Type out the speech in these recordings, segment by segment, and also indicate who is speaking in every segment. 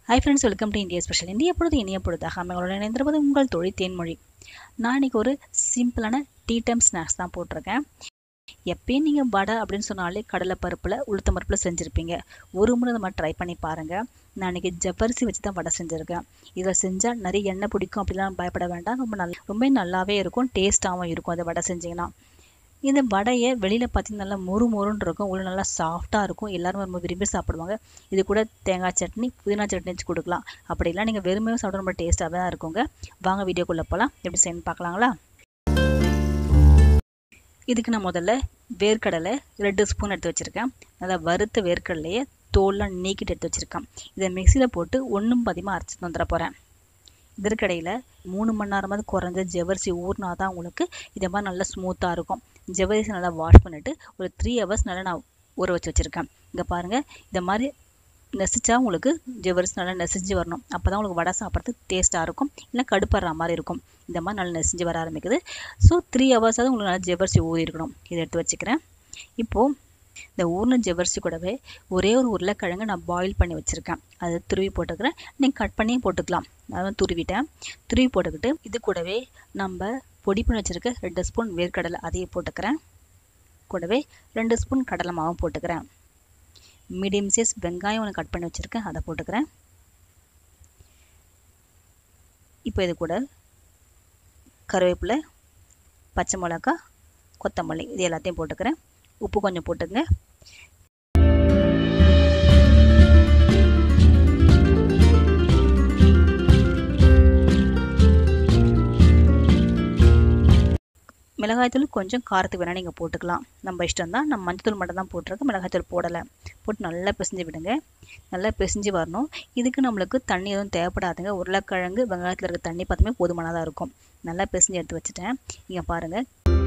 Speaker 1: hi friends welcome to India special இந்திய பொழுது இனிய பொழுதாக அமைகளோட இணைந்திருப்பது உங்கள் தொழில் தேன்மொழி நான் இன்னைக்கு ஒரு சிம்பிளான டீ டைம் ஸ்நாக்ஸ் தான் போட்டிருக்கேன் எப்பயும் நீங்கள் வடை அப்படின்னு சொன்னாலே கடலை பருப்பில் உளுத்தம் பருப்பில் செஞ்சுருப்பீங்க ஒரு முறை இந்த மாதிரி ட்ரை பண்ணி பாருங்கள் நான் இன்னைக்கு ஜவ்வரிசி வச்சு தான் வடை செஞ்சுருக்கேன் இதில் செஞ்சால் நிறைய எண்ணெய் பிடிக்கும் அப்படிலாம் பயப்பட வேண்டாம் ரொம்ப நல்ல ரொம்ப நல்லாவே இருக்கும் டேஸ்ட்டாகவும் இருக்கும் அதை வடை செஞ்சிங்கன்னா இந்த வடையை வெளியில் பார்த்தீங்கன்னா நல்லா மொறு மொறுன்னு இருக்கும் உள்ள நல்லா சாஃப்டாக இருக்கும் எல்லாரும் ரொம்ப விரும்பி சாப்பிடுவாங்க இது கூட தேங்காய் சட்னி புதினா சட்னி வச்சு கொடுக்கலாம் அப்படிலாம் நீங்கள் வெறுமையாக சாப்பிட ரொம்ப டேஸ்ட்டாக தான் இருக்குங்க வாங்க வீடியோக்குள்ளே போகலாம் எப்படி செய்யணும் பார்க்கலாங்களா இதுக்கு நான் முதல்ல வேர்க்கடலை ரெண்டு ஸ்பூன் எடுத்து வச்சுருக்கேன் நல்லா வறுத்த வேர்க்கடலையை தோல்லாம் நீக்கிட்டு எடுத்து வச்சுருக்கேன் இதை மிக்சியில் போட்டு ஒன்றும் பதிமாக அரைச்சி வந்துட போகிறேன் இதற்கிடையில் மூணு மணி நேரமாவது குறைஞ்ச ஜவ்வரிசி ஊறினா தான் உங்களுக்கு இதே மாதிரி நல்லா ஸ்மூத்தாக இருக்கும் ஜவ்வரிசி நல்லா வாஷ் பண்ணிவிட்டு ஒரு த்ரீ ஹவர்ஸ் நல்லா நான் ஊற வச்சு வச்சுருக்கேன் இங்கே பாருங்கள் இந்த மாதிரி நெசிச்சா உங்களுக்கு ஜவ்வரிசி நல்லா நெசிஞ்சு வரணும் அப்போ தான் உங்களுக்கு வடை சாப்பிட்றதுக்கு டேஸ்ட்டாக இருக்கும் இல்லை கடுப்படுற மாதிரி இருக்கும் இந்த மாதிரி நல்லா நெசிஞ்சு வர ஆரம்பிக்குது ஸோ த்ரீ ஹவர்ஸாவது உங்களுக்கு நல்லா ஜவ்வரிசி ஊறி இருக்கணும் இதை எடுத்து வச்சுக்கிறேன் இப்போது இந்த ஊர்ன ஜவ்வரிசி கூடவே ஒரே ஒரு உருளைக்கிழங்கு நான் பாயில் பண்ணி வச்சுருக்கேன் அதை துருவி போட்டுக்கிறேன் நீங்கள் கட் பண்ணியும் போட்டுக்கலாம் அதான் துருவிட்டேன் துருவி போட்டுக்கிட்டு இது கூடவே நம்ம பொடி பண்ணி வச்சுருக்க ரெண்டு ஸ்பூன் வேர்க்கடலை அதையும் போட்டுக்கிறேன் கூடவே ரெண்டு ஸ்பூன் கடலை மாவும் போட்டுக்கிறேன் மீடியம் சைஸ் வெங்காயம் ஒன்று கட் பண்ணி வச்சுருக்கேன் அதை போட்டுக்கிறேன் இப்போ இது கூட கருவேப்பிலை பச்சை மிளகா கொத்தமல்லி இது எல்லாத்தையும் போட்டுக்கிறேன் உப்பு கொஞ்சம் போட்டுங்க மிளகாய்த்தூள் கொஞ்சம் காரத்துக்கு வேணால் நீங்கள் போட்டுக்கலாம் நம்ம இஷ்டம் தான் நம்ம மஞ்சத்தூள் மட்டும் தான் போட்டிருக்கோம் மிளகாய்த்தூள் போடலை போட்டு நல்லா பிசைஞ்சு விடுங்க நல்லா பிசைஞ்சு வரணும் இதுக்கு நம்மளுக்கு தண்ணி எதுவும் தேவைப்படாதுங்க உருளைக்கிழங்கு வெங்காயத்தில் இருக்க தண்ணி பார்த்துமே போதுமானதாக இருக்கும் நல்லா பிசைஞ்சு எடுத்து வச்சுட்டேன் இங்கே பாருங்கள்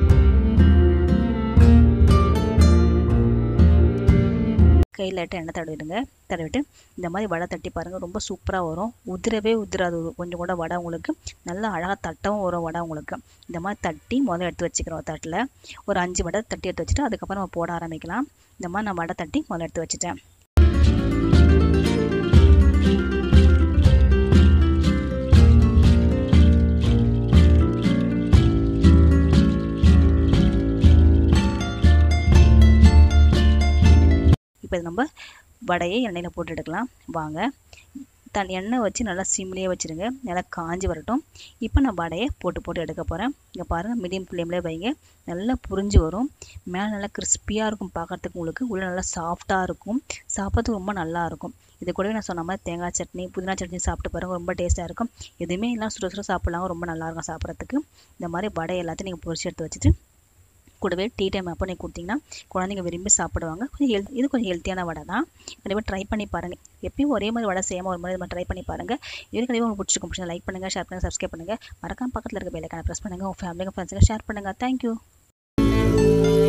Speaker 1: கையில் லைட்டாக எண்ணெய் தடவிடுங்க தடவிட்டு இந்த மாதிரி வடை தட்டி பாருங்கள் ரொம்ப சூப்பராக வரும் உதிரவே உதிராது கொஞ்சம் கூட வடை உங்களுக்கு நல்லா அழகாக தட்டவும் வரும் வடை உங்களுக்கு இந்த மாதிரி தட்டி முதல்ல எடுத்து வச்சுக்கிறோம் தட்டில் ஒரு அஞ்சு வடை தட்டி எடுத்து வச்சுட்டு அதுக்கப்புறம் நம்ம போட ஆரம்பிக்கலாம் இந்த மாதிரி நான் வடை தட்டி முதல்ல எடுத்து வச்சுட்டேன் இப்போ இது நம்ம வடையை எண்ணெயில் போட்டு எடுக்கலாம் வாங்க தன் எண்ணெய் வச்சு நல்லா சிம்லேயே வச்சுருங்க நல்லா காஞ்சி வரட்டும் இப்போ நான் வடையை போட்டு போட்டு எடுக்க போகிறேன் இங்கே பாருங்கள் மீடியம் ஃப்ளேம்லேயே வைங்க நல்லா புரிஞ்சு வரும் மேலே நல்லா கிறிஸ்பியாக இருக்கும் பார்க்குறதுக்கு உங்களுக்கு உள்ளே நல்லா சாஃப்டாக இருக்கும் சாப்பிட்றதுக்கு ரொம்ப நல்லா இருக்கும் இது கூடவே நான் சொன்ன மாதிரி தேங்காய் சட்னி புதினா சட்னி சாப்பிட்டு பாருங்கள் ரொம்ப டேஸ்ட்டாக இருக்கும் எதுவுமே எல்லாம் சுட சுட சாப்பிட்லாம் ரொம்ப நல்லாயிருக்கும் சாப்பிட்றதுக்கு இந்த மாதிரி வடை எல்லாத்தையும் நீங்கள் பொரிச்சு எடுத்து வச்சுட்டு கூடவே டீ டைம் அப்போ நீங்கள் கொடுத்தீங்கன்னா குழந்தைங்க விரும்பி சாப்பிடுவாங்க கொஞ்சம் ஹெல்த் இது கொஞ்சம் ஹெல்த்தியான வடை தான் கண்டிப்பாக ட்ரை பண்ணி பாருங்கள் எப்பயும் ஒரே மாதிரி வடை செய்யாமல் ஒரு மாதிரி இது மாதிரி ட்ரை பண்ணி பாருங்கள் இது கண்டிப்பாக உங்களுக்கு பிடிச்சிருக்கும் பிடிச்சா லைக் பண்ணுங்கள் ஷேர் பண்ணுங்கள் சப்ஸ்கிரைப் பண்ணுங்கள் மறக்காம பக்கத்தில் இருக்க பெல்லைக்கான ப்ரெஸ் பண்ணுங்கள் உங்கள் ஃபேமிலிங்க ஃப்ரெண்ட்ஸுங்க ஷேர் பண்ணுங்கள் தேங்க்யூ